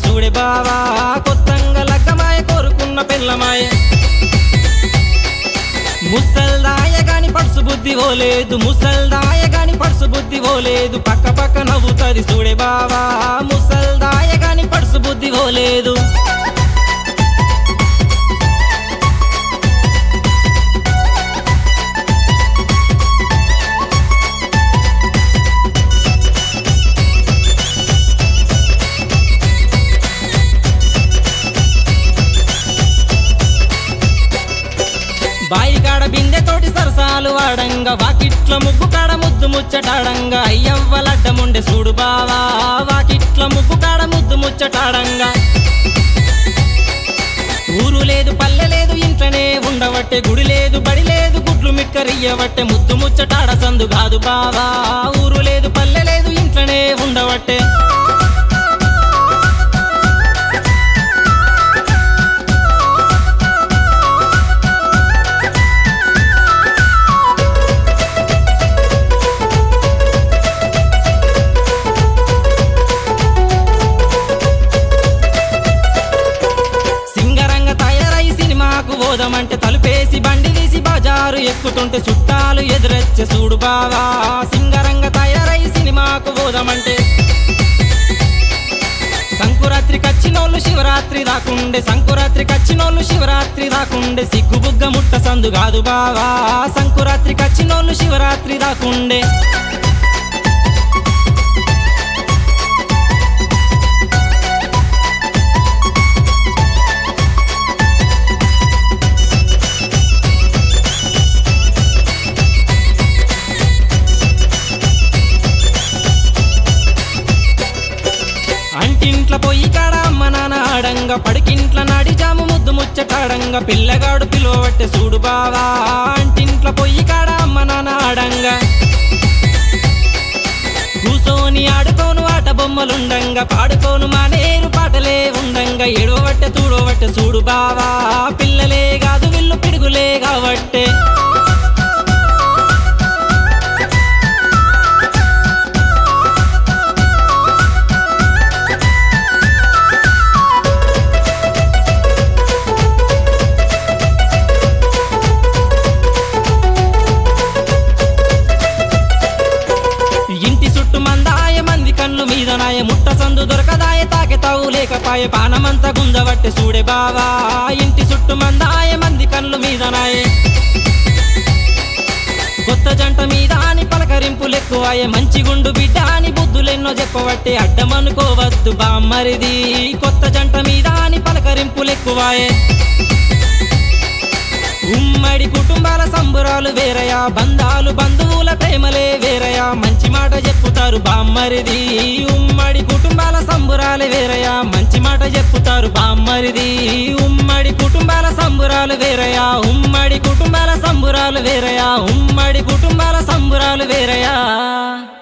చూడే బావా కొత్తంగా లగ్గమాయ కోరుకున్న పిల్లమాయ ముసల్దాయ గాని పడుసు బుద్ధి ఓలేదు ముసల్దాయ గాని పడుసు బుద్ధి ఓలేదు పక్క పక్క నవ్వుతది చూడే బావా ముసల్దాయ గాని పడుసు బుద్ధి ఓలేదు బాయి కాడ బిందె తోటి సరసాలు వాడంగా వాకిట్ల ముగ్గు కాడ ముద్దు ముచ్చటాడంగా అయ్యవ్వలడ్డముండే చూడు బావా వాకిట్ల ముగ్గు కాడ ముద్దు ముచ్చటాడంగా ఊరు లేదు పల్లె లేదు ఇంట్లోనే ఉండవట్టే గుడి లేదు బడి లేదు గుడ్లు మిక్కరియ్యవట్టే ముద్దు ముచ్చటాడ సందు కాదు బావా ఊరు లేదు పల్లె లేదు ఇంట్లోనే ఉండవట్టే సింగరంగ తయారై సినిమాకు పోదామంటే తలుపేసి బండి తీసి బజారు ఎక్కుతుంటే చుట్టాలు ఎదురొచ్చే చూడు బావా సింగరంగ తయారై సినిమాకు పోదామంటే సంకురాత్రి కచ్చినోళ్ళు శివరాత్రి రాకుండే సంకురాత్రి కచ్చినోళ్ళు శివరాత్రి రాకుండే సిగ్గుబుగ్గ ముట్ట సందు కాదు బావా సంకురాత్రి కచ్చినోళ్ళు శివరాత్రి రాకుండే అంటింట్ల పొయ్యి కాడ అమ్మ నాన్న ఆడంగా పడికింట్ల నాడి జాము ముద్దు ముచ్చటాడంగా పిల్లగాడు పిలువబట్టే చూడు బావా అంటింట్ల పొయ్యి కాడ అమ్మ నాన్న ఆడంగా కూసోని ఆడుకోను ఆట బొమ్మలుండంగా పాడుకోను మానేరు పాటలే ఉండంగా ఎడవబట్టే తూడవట్టే చూడు బావా పిల్లలే కాదు విల్లు పిడుగులే కావట్టే ఇంటి చుట్టూ మందాయ మంది కళ్ళు మీద నాయ ముట్ట సందు దొరకదాయ తాకెతావు లేకపాయ పానమంతా గుంజవట్టె చూడే బావా ఇంటి చుట్టూ మందాయ మంది కళ్ళు మీద నాయే కొత్త జంట మీద అని పలకరింపులు ఎక్కువాయే మంచి గుండు బిడ్డ అని బుద్ధులెన్నో చెప్పవట్టే అడ్డమనుకోవద్దు బామ్మరిది కొత్త జంట మీద అని పలకరింపులు ఎక్కువాయే ఉమ్మడి కుటుంబాల సంబురాలు వేరయా బంధాలు బంధువుల ప్రేమలే వేరయా మంచి మాట చెప్పుతారు బామ్మరిది ఉమ్మడి కుటుంబాల సంబురాలు వేరయా మంచి మాట చెప్పుతారు బామ్మరిది ఉమ్మడి కుటుంబాల సంబురాలు వేరయా ఉమ్మడి కుటుంబాల సంబురాలు వేరయా ఉమ్మడి కుటుంబాల సంబురాలు వేరయా